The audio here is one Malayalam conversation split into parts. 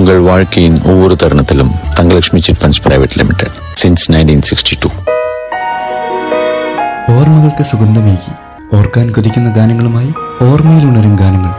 உங்கள் வாழ்க்கையின் ஒவ்வொரு தருணத்திலும் Thangalakshmi chit funds private limited since nineteen sixty two ഓർമ്മകൾക്ക് സുഗന്ധമേകി ഓർക്കാൻ കൊതിക്കുന്ന ഗാനങ്ങളുമായി ഓർമ്മയിലുണരും ഗാനങ്ങൾ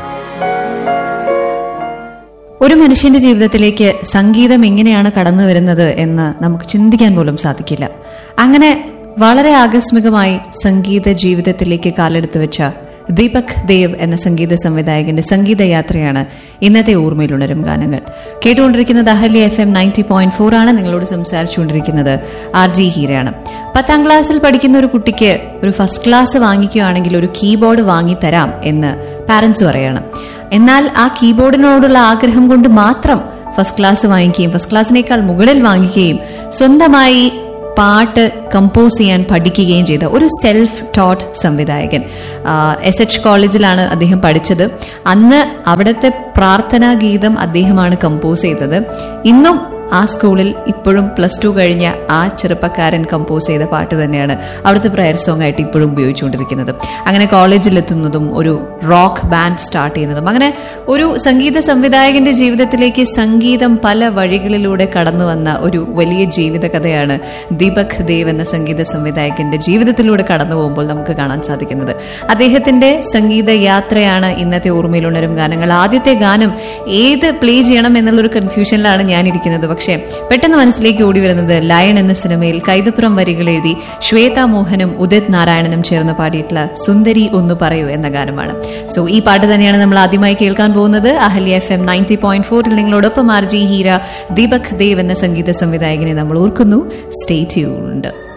ഒരു മനുഷ്യന്റെ ജീവിതത്തിലേക്ക് സംഗീതം എങ്ങനെയാണ് കടന്നു വരുന്നത് എന്ന് നമുക്ക് ചിന്തിക്കാൻ പോലും സാധിക്കില്ല അങ്ങനെ വളരെ ആകസ്മികമായി സംഗീത ജീവിതത്തിലേക്ക് കാലെടുത്തു വെച്ച ദീപക് ദേവ് എന്ന സംഗീത സംവിധായകന്റെ സംഗീത യാത്രയാണ് ഇന്നത്തെ ഓർമ്മയിലുണരും ഗാനങ്ങൾ കേട്ടുകൊണ്ടിരിക്കുന്നത് Ahalya F M ninety point four ആണ് നിങ്ങളോട് സംസാരിച്ചുകൊണ്ടിരിക്കുന്നത് ആർ ജി ഹീരയാണ് പത്താം ക്ലാസ്സിൽ പഠിക്കുന്ന ഒരു കുട്ടിക്ക് ഒരു ഫസ്റ്റ് ക്ലാസ് വാങ്ങിക്കുകയാണെങ്കിൽ ഒരു കീബോർഡ് വാങ്ങിത്തരാം എന്ന് പാരന്റ്സ് പറയണം എന്നാൽ ആ കീബോർഡിനോടുള്ള ആഗ്രഹം കൊണ്ട് മാത്രം ഫസ്റ്റ് ക്ലാസ് വാങ്ങിക്കുകയും ഫസ്റ്റ് ക്ലാസ്സിനേക്കാൾ മുകളിൽ വാങ്ങിക്കുകയും സ്വന്തമായി പാട്ട് കമ്പോസ് ചെയ്യാൻ പഠിക്കുകയും ചെയ്ത ഒരു സെൽഫ് ടോട്ട് സംവിധായകൻ എസ് എച്ച് കോളേജിലാണ് അദ്ദേഹം പഠിച്ചത് അന്ന് അവിടുത്തെ പ്രാർത്ഥനാ ഗീതം അദ്ദേഹമാണ് കമ്പോസ് ചെയ്തത് ഇന്നും ആ സ്കൂളിൽ ഇപ്പോഴും പ്ലസ് ടു കഴിഞ്ഞ ആ ചെറുപ്പക്കാരൻ കമ്പോസ് ചെയ്ത പാട്ട് തന്നെയാണ് അവിടുത്തെ പ്രയർ സോങ് ആയിട്ട് ഇപ്പോഴും ഉപയോഗിച്ചുകൊണ്ടിരിക്കുന്നത് അങ്ങനെ കോളേജിലെത്തുന്നതും ഒരു റോക്ക് ബാൻഡ് സ്റ്റാർട്ട് ചെയ്യുന്നതും അങ്ങനെ ഒരു സംഗീത സംവിധായകന്റെ ജീവിതത്തിലേക്ക് സംഗീതം പല വഴികളിലൂടെ കടന്നു വന്ന ഒരു വലിയ ജീവിത കഥയാണ് ദീപക് ദേവ് എന്ന സംഗീത സംവിധായകന്റെ ജീവിതത്തിലൂടെ കടന്നു പോകുമ്പോൾ നമുക്ക് കാണാൻ സാധിക്കുന്നത് അദ്ദേഹത്തിന്റെ സംഗീത യാത്രയാണ് ഇന്നത്തെ ഓർമ്മയിലുണരും ഗാനങ്ങൾ ആദ്യത്തെ ഗാനം ഏത് പ്ലേ ചെയ്യണം എന്നുള്ളൊരു കൺഫ്യൂഷനിലാണ് ഞാൻ ഇരിക്കുന്നത് പക്ഷേ പെട്ടെന്ന് മനസ്സിലേക്ക് ഓടി വരുന്നത് ലയൺ എന്ന സിനിമയിൽ കൈതപ്പുറം വരികൾ എഴുതി ശ്വേത മോഹനും ഉദിത് നാരായണനും ചേർന്ന് പാടിയിട്ടുള്ള സുന്ദരി ഒന്ന് പറയൂ എന്ന ഗാനമാണ് സോ ഈ പാട്ട് തന്നെയാണ് നമ്മൾ ആദ്യമായി കേൾക്കാൻ പോകുന്നത് Ahalya F M ninety point ഫോറിൽ നിങ്ങളോടൊപ്പം ആർ ജി ഹീര ദീപക് ദേവ് എന്ന സംഗീത സംവിധായകനെ നമ്മൾ ഓർക്കുന്നു സ്റ്റേ ട്യൂൺഡ്